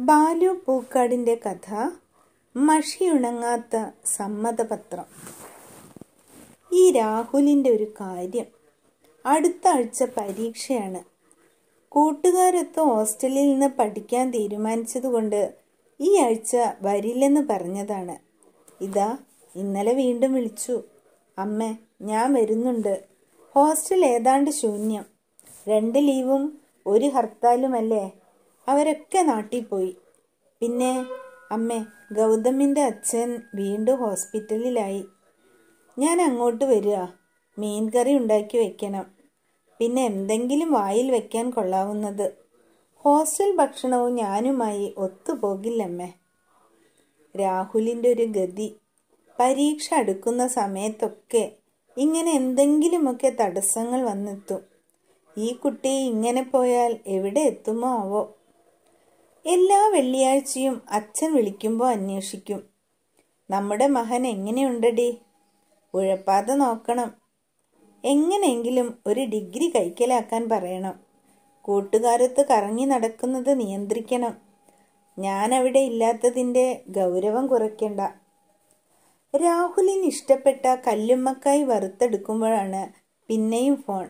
ബാലു പൂക്കാടിൻ്റെ കഥ മഷിയുണങ്ങാത്ത സമ്മതപത്രം ഈ രാഹുലിൻ്റെ ഒരു കാര്യം അടുത്ത ആഴ്ച പരീക്ഷയാണ് കൂട്ടുകാരൊത്ത് ഹോസ്റ്റലിൽ നിന്ന് പഠിക്കാൻ തീരുമാനിച്ചതുകൊണ്ട് ഈ ആഴ്ച വരില്ലെന്ന് പറഞ്ഞതാണ് ഇതാ ഇന്നലെ വീണ്ടും വിളിച്ചു അമ്മേ ഞാൻ വരുന്നുണ്ട് ഹോസ്റ്റൽ ഏതാണ്ട് ശൂന്യം രണ്ട് ലീവും ഒരു ഹർത്താലുമല്ലേ അവരൊക്കെ നാട്ടിൽ പോയി പിന്നെ അമ്മേ ഗൗതമിൻ്റെ അച്ഛൻ വീണ്ടും ഹോസ്പിറ്റലിലായി ഞാൻ അങ്ങോട്ട് വരിക മീൻ കറി ഉണ്ടാക്കി വെക്കണം പിന്നെ എന്തെങ്കിലും വായിൽ വെക്കാൻ കൊള്ളാവുന്നത് ഹോസ്റ്റൽ ഭക്ഷണവും ഞാനുമായി ഒത്തുപോകില്ലമ്മേ രാഹുലിൻ്റെ ഒരു ഗതി പരീക്ഷ അടുക്കുന്ന സമയത്തൊക്കെ ഇങ്ങനെ എന്തെങ്കിലുമൊക്കെ തടസ്സങ്ങൾ വന്നെത്തും ഈ കുട്ടി ഇങ്ങനെ പോയാൽ എവിടെ എത്തുമോ ആവോ എല്ലാ വെള്ളിയാഴ്ചയും അച്ഛൻ വിളിക്കുമ്പോൾ അന്വേഷിക്കും നമ്മുടെ മകൻ എങ്ങനെയുണ്ടടി ഉഴപ്പാതെ നോക്കണം എങ്ങനെയെങ്കിലും ഒരു ഡിഗ്രി കൈക്കലാക്കാൻ പറയണം കൂട്ടുകാരത്ത് കറങ്ങി നടക്കുന്നത് നിയന്ത്രിക്കണം ഞാൻ അവിടെ ഇല്ലാത്തതിൻ്റെ ഗൗരവം കുറയ്ക്കണ്ട രാഹുലിന് ഇഷ്ടപ്പെട്ട കല്ലുമ്മക്കായി വറുത്തെടുക്കുമ്പോഴാണ് പിന്നെയും ഫോൺ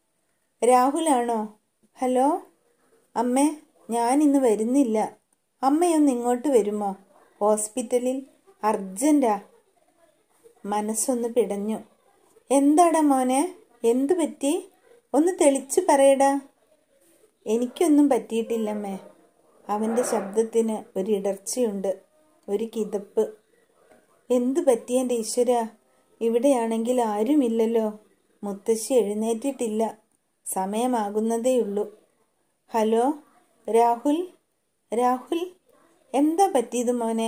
രാഹുലാണോ ഹലോ അമ്മേ ഞാൻ ഇന്ന് വരുന്നില്ല അമ്മയൊന്ന് ഇങ്ങോട്ട് വരുമോ ഹോസ്പിറ്റലിൽ അർജന്റാ മനസ്സൊന്ന് പിടഞ്ഞു എന്താടാ മോനെ എന്തു പറ്റി ഒന്ന് തെളിച്ചു പറയടാ എനിക്കൊന്നും പറ്റിയിട്ടില്ലമ്മേ അവൻ്റെ ശബ്ദത്തിന് ഒരു ഇടർച്ചയുണ്ട് ഒരു കിതപ്പ് എന്തു പറ്റി എൻ്റെ ഈശ്വര ഇവിടെയാണെങ്കിൽ ആരുമില്ലല്ലോ മുത്തശ്ശി എഴുന്നേറ്റിട്ടില്ല സമയമാകുന്നതേയുള്ളൂ ഹലോ രാഹുൽ രാഹുൽ എന്താ പറ്റിയത് മോനെ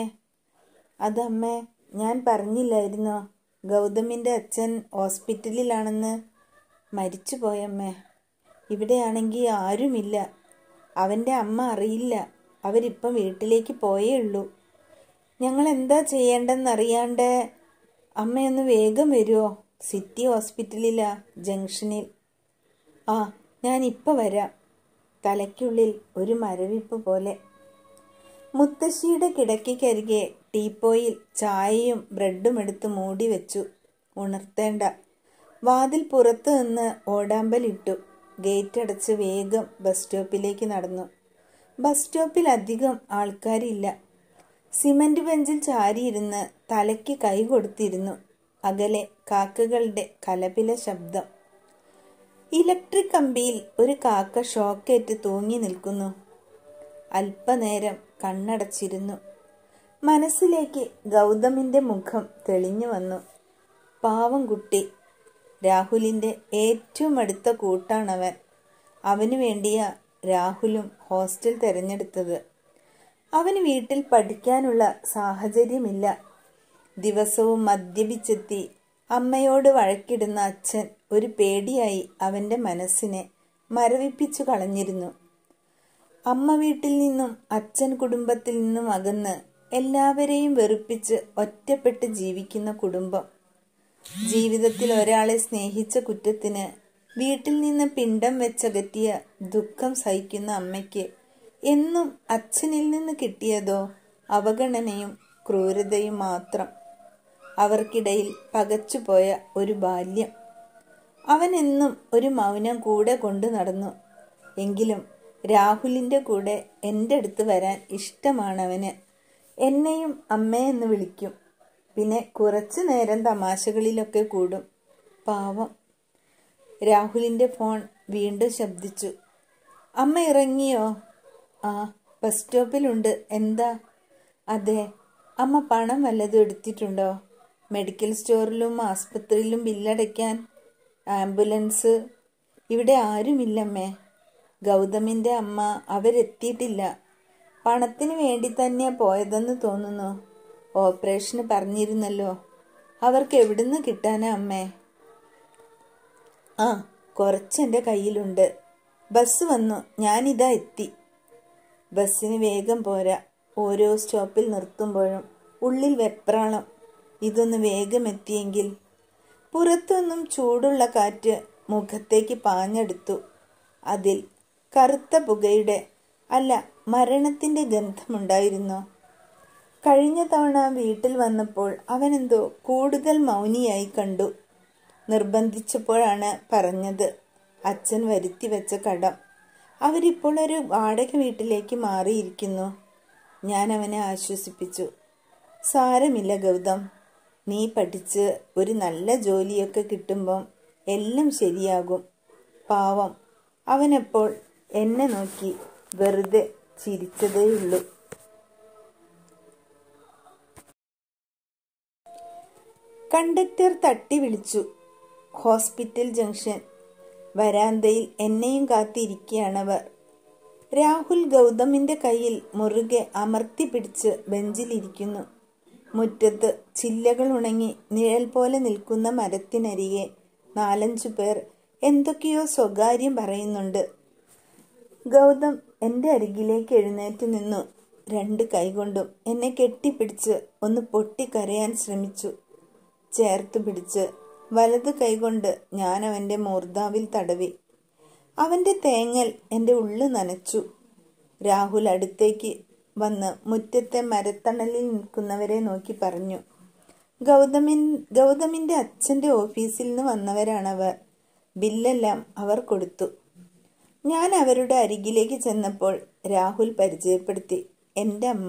അതമ്മേ ഞാൻ പറഞ്ഞില്ലായിരുന്നോ ഗൗതമിൻ്റെ അച്ഛൻ ഹോസ്പിറ്റലിലാണെന്ന് മരിച്ചു പോയമ്മേ ഇവിടെയാണെങ്കിൽ ആരുമില്ല അവൻ്റെ അമ്മ അറിയില്ല അവരിപ്പം വീട്ടിലേക്ക് പോയേ ഉള്ളൂ ഞങ്ങൾ എന്താ ചെയ്യേണ്ടെന്നറിയാണ്ട് അമ്മയൊന്ന് വേഗം വരുമോ സിറ്റി ഹോസ്പിറ്റലിലാ ജംഗ്ഷനിൽ ആ ഞാൻ ഇപ്പം വരാം തലയ്ക്കുള്ളിൽ ഒരു മരവിപ്പ് പോലെ മുത്തശ്ശിയുടെ കിടക്കയ്ക്കരികെ ടീപ്പോയിൽ ചായയും ബ്രെഡും എടുത്ത് മൂടി വെച്ചു ഉണർത്തേണ്ട വാതിൽ പുറത്തു നിന്ന് ഓടാമ്പലിട്ടു ഗേറ്റ് അടച്ച് വേഗം ബസ് സ്റ്റോപ്പിലേക്ക് നടന്നു ബസ് സ്റ്റോപ്പിൽ അധികം ആൾക്കാരില്ല സിമന്റ് ബെഞ്ചിൽ ചാരിയിരുന്ന് തലയ്ക്ക് കൈ കൊടുത്തിരുന്നു അകലെ കാക്കകളുടെ കലപില ശബ്ദം ഇലക്ട്രിക് കമ്പിയിൽ ഒരു കാക്ക ഷോക്കേറ്റ് തൂങ്ങി നിൽക്കുന്നു അല്പനേരം കണ്ണടച്ചിരുന്നു മനസ്സിലേക്ക് ഗൗതമിന്റെ മുഖം തെളിഞ്ഞു വന്നു പാവം കുട്ടി രാഹുലിന്റെ ഏറ്റവും അടുത്ത കൂട്ടാണവൻ അവനു വേണ്ടിയ രാഹുലും ഹോസ്റ്റൽ തിരഞ്ഞെടുത്തത് അവന് വീട്ടിൽ പഠിക്കാനുള്ള സാഹചര്യമില്ല ദിവസവും മദ്യപിച്ചെത്തി അമ്മയോട് വഴക്കിടുന്ന അച്ഛൻ ഒരു പേടിയായി അവന്റെ മനസ്സിനെ മരവിപ്പിച്ചു കളഞ്ഞിരുന്നു അമ്മ വീട്ടിൽ നിന്നും അച്ഛൻ കുടുംബത്തിൽ നിന്നും അകന്ന് എല്ലാവരെയും വെറുപ്പിച്ച് ഒറ്റപ്പെട്ട് ജീവിക്കുന്ന കുടുംബം ജീവിതത്തിൽ ഒരാളെ സ്നേഹിച്ച കുറ്റത്തിന് വീട്ടിൽ നിന്ന് പിണ്ടം വെച്ചകറ്റിയ ദുഃഖം സഹിക്കുന്ന അമ്മയ്ക്ക് എന്നും അച്ഛനിൽ നിന്ന് കിട്ടിയതോ അവഗണനയും ക്രൂരതയും മാത്രം അവർക്കിടയിൽ പകച്ചുപോയ ഒരു ബാല്യം അവൻ എന്നും ഒരു മൗനം കൂടെ കൊണ്ടു നടന്നു എങ്കിലും രാഹുലിൻ്റെ കൂടെ എൻ്റെ അടുത്ത് വരാൻ ഇഷ്ടമാണവന് എന്നെയും അമ്മേ എന്ന് വിളിക്കും പിന്നെ കുറച്ചു നേരം തമാശകളിലൊക്കെ കൂടും പാവം രാഹുലിൻ്റെ ഫോൺ വീണ്ടും ശബ്ദിച്ചു അമ്മ ഇറങ്ങിയോ ആ ബസ് സ്റ്റോപ്പിലുണ്ട് എന്താ അതെ അമ്മ പണം വല്ലതും എടുത്തിട്ടുണ്ടോ മെഡിക്കൽ സ്റ്റോറിലും ആസ്പത്രിയിലും ബില്ലടയ്ക്കാൻ ആംബുലൻസ് ഇവിടെ ആരുമില്ലമ്മേ ഗൗതമിൻ്റെ അമ്മ അവരെത്തിയിട്ടില്ല പണത്തിന് വേണ്ടി തന്നെയാ പോയതെന്ന് തോന്നുന്നു ഓപ്പറേഷന് പറഞ്ഞിരുന്നല്ലോ അവർക്ക് എവിടുന്ന് കിട്ടാനാ അമ്മേ ആ കുറച്ചെൻ്റെ കയ്യിലുണ്ട് ബസ് വന്നു ഞാനിതാ എത്തി ബസ്സിന് വേഗം പോരാ ഓരോ സ്റ്റോപ്പിൽ നിർത്തുമ്പോഴും ഉള്ളിൽ വെപ്രാളം ഇതൊന്ന് വേഗം എത്തിയെങ്കിൽ പുറത്തുനിന്നും ചൂടുള്ള കാറ്റ് മുഖത്തേക്ക് പാഞ്ഞെടുത്തു അതിൽ കറുത്ത പുകയുടെ അല്ല മരണത്തിന്റെ ഗന്ധമുണ്ടായിരുന്നോ കഴിഞ്ഞ തവണ വീട്ടിൽ വന്നപ്പോൾ അവനെന്തോ കൂടുതൽ മൗനിയായി കണ്ടു നിർബന്ധിച്ചപ്പോഴാണ് പറഞ്ഞത് അച്ഛൻ വരുത്തി വെച്ച കടം അവരിപ്പോൾ ഒരു വാടക വീട്ടിലേക്ക് മാറിയിരിക്കുന്നു ഞാൻ അവനെ ആശ്വസിപ്പിച്ചു സാരമില്ല ഗൗതം നീ പഠിച്ച് ഒരു നല്ല ജോലിയൊക്കെ കിട്ടുമ്പം എല്ലാം ശരിയാകും പാവം അവനപ്പോൾ എന്നെ നോക്കി വെറുതെ ചിരിച്ചതേയുള്ളൂ കണ്ടക്ടർ തട്ടി വിളിച്ചു ഹോസ്പിറ്റൽ ജംഗ്ഷൻ വരാന്തയിൽ എന്നെയും കാത്തിരിക്കുകയാണവർ രാഹുൽ ഗൗതമിന്റെ കയ്യിൽ മുറുകെ അമർത്തി പിടിച്ച് ബെഞ്ചിലിരിക്കുന്നു മുറ്റത്ത് ചില്ലകൾ ഉണങ്ങി നിഴൽ പോലെ നിൽക്കുന്ന മരത്തിനരികെ നാലഞ്ചു പേർ എന്തൊക്കെയോ സ്വകാര്യം പറയുന്നുണ്ട് ഗൗതം എൻ്റെ അരികിലേക്ക് എഴുന്നേറ്റ് നിന്നു രണ്ട് കൈകൊണ്ടും എന്നെ കെട്ടിപ്പിടിച്ച് ഒന്ന് പൊട്ടിക്കരയാൻ ശ്രമിച്ചു ചേർത്ത് പിടിച്ച് വലത് കൈകൊണ്ട് ഞാൻ അവൻ്റെ മൂർധാവിൽ തടവി അവൻ്റെ തേങ്ങൽ എൻ്റെ ഉള്ളു നനച്ചു രാഹുൽ അടുത്തേക്ക് വന്ന് മുറ്റത്തെ മരത്തണലിൽ നിൽക്കുന്നവരെ നോക്കി പറഞ്ഞു ഗൗതമിൻ ഗൗതമിൻ്റെ അച്ഛൻ്റെ ഓഫീസിൽ നിന്ന് വന്നവരാണവർ ബില്ലെല്ലാം അവർ കൊടുത്തു ഞാൻ അവരുടെ അരികിലേക്ക് ചെന്നപ്പോൾ രാഹുൽ പരിചയപ്പെടുത്തി എൻ്റെ അമ്മ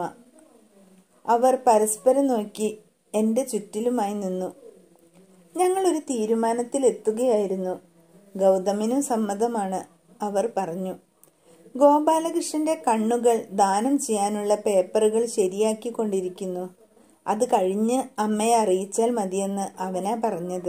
അവർ പരസ്പരം നോക്കി എൻ്റെ ചുറ്റിലുമായി നിന്നു ഞങ്ങളൊരു തീരുമാനത്തിൽ എത്തുകയായിരുന്നു ഗൗതമിനും സമ്മതമാണ് അവർ പറഞ്ഞു ഗോപാലകൃഷ്ണന്റെ കണ്ണുകൾ ദാനം ചെയ്യാനുള്ള പേപ്പറുകൾ ശരിയാക്കിക്കൊണ്ടിരിക്കുന്നു അത് കഴിഞ്ഞ് അമ്മയെ അറിയിച്ചാൽ മതിയെന്ന് അവനാ പറഞ്ഞത്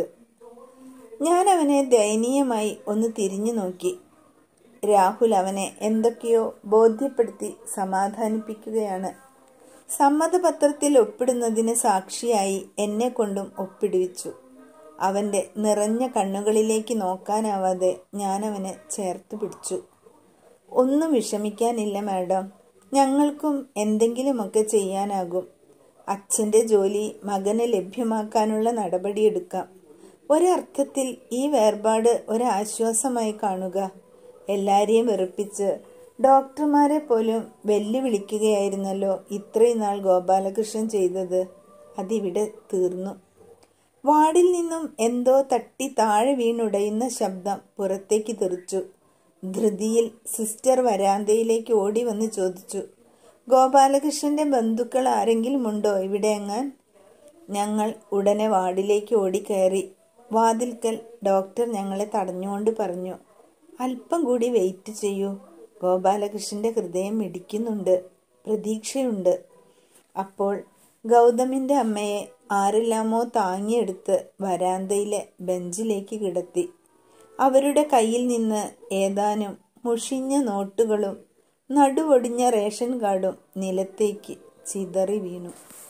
ഞാൻ അവനെ ദയനീയമായി ഒന്ന് തിരിഞ്ഞു നോക്കി രാഹുൽ അവനെ എന്തൊക്കെയോ ബോധ്യപ്പെടുത്തി സമാധാനിപ്പിക്കുകയാണ് സമ്മതപത്രത്തിൽ ഒപ്പിടുന്നതിന് സാക്ഷിയായി എന്നെ കൊണ്ടും ഒപ്പിടുവിച്ചു അവന്റെ നിറഞ്ഞ കണ്ണുകളിലേക്ക് നോക്കാനാവാതെ ഞാൻ അവനെ ചേർത്ത് പിടിച്ചു ഒന്നും വിഷമിക്കാനില്ല മാഡം ഞങ്ങൾക്കും എന്തെങ്കിലുമൊക്കെ ചെയ്യാനാകും അച്ഛൻ്റെ ജോലി മകന് ലഭ്യമാക്കാനുള്ള നടപടിയെടുക്കാം ഒരർത്ഥത്തിൽ ഈ വേർപാട് ഒരാശ്വാസമായി കാണുക എല്ലാരെയും വെറുപ്പിച്ച് ഡോക്ടർമാരെ പോലും വെല്ലുവിളിക്കുകയായിരുന്നല്ലോ ഇത്രയും നാൾ ഗോപാലകൃഷ്ണൻ ചെയ്തത് അതിവിടെ തീർന്നു വാർഡിൽ നിന്നും എന്തോ തട്ടി താഴെ വീണുടയുന്ന ശബ്ദം പുറത്തേക്ക് തെറിച്ചു ധൃതിയിൽ സിസ്റ്റർ വരാന്തയിലേക്ക് ഓടി വന്ന് ചോദിച്ചു ഗോപാലകൃഷ്ണന്റെ ബന്ധുക്കൾ ആരെങ്കിലും ഉണ്ടോ ഇവിടെ എങ്ങാൻ ഞങ്ങൾ ഉടനെ വാർഡിലേക്ക് ഓടിക്കയറി വാതിൽക്കൽ ഡോക്ടർ ഞങ്ങളെ തടഞ്ഞുകൊണ്ട് പറഞ്ഞു അല്പം കൂടി വെയിറ്റ് ചെയ്യൂ ഗോപാലകൃഷ്ണന്റെ ഹൃദയം മിടിക്കുന്നുണ്ട് പ്രതീക്ഷയുണ്ട് അപ്പോൾ ഗൗതമിന്റെ അമ്മയെ ആരെല്ലാമോ താങ്ങിയെടുത്ത് വരാന്തയിലെ ബെഞ്ചിലേക്ക് കിടത്തി അവരുടെ കയ്യിൽ നിന്ന് ഏതാനും മുഷിഞ്ഞ നോട്ടുകളും നടുവൊടിഞ്ഞ റേഷൻ കാർഡും നിലത്തേക്ക് ചിതറി വീണു